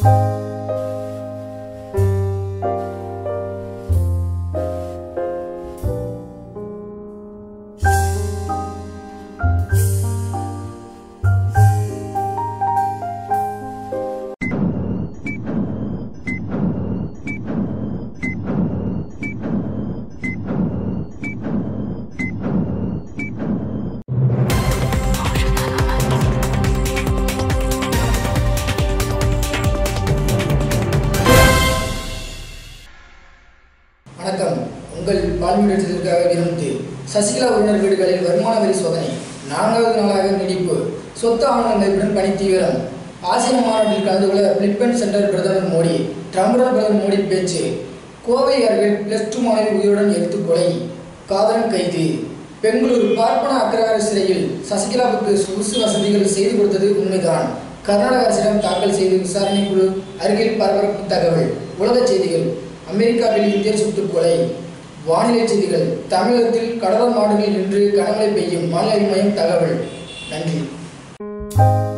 வணக்கம் உங்கள் பால்மீடத்திற்காக விரும்பு சசிகலா உறவினர் வீடுகளில் வருமான வரி சோதனை நான்காவது நாளாக நீடிப்பு சொத்து ஆவணங்களுடன் பணி தீவிரம் ஆசிய மாநாட்டில் கலந்து கொள்ள பிலிப்பைன்ஸ் சென்டர் பிரதமர் மோடி ட்ரம்புடன் பிரதமர் மோடி பேச்சு கோவை அருகே பிளஸ் டூ மாணவி உயிருடன் எடுத்து கொலை காதலன் கைது பெங்களூரு பார்ப்பன அக்ரஹார சிறையில் சசிகலாவுக்கு சொகுசு வசதிகள் செய்து கொடுத்தது உண்மைதான் கர்நாடக அரசிடம் தாக்கல் செய்து விசாரணை குழு அருகில் பரபரப்பு தகவல் உலகச் செய்திகள் அமெரிக்காவில் இந்தியர் சுட்டுக் கொலை வானிலை செய்திகள் தமிழகத்தில் கடலோர நாடுகளில் இன்று கனமழை பெய்யும் வானிலை மையம் தகவல் நன்றி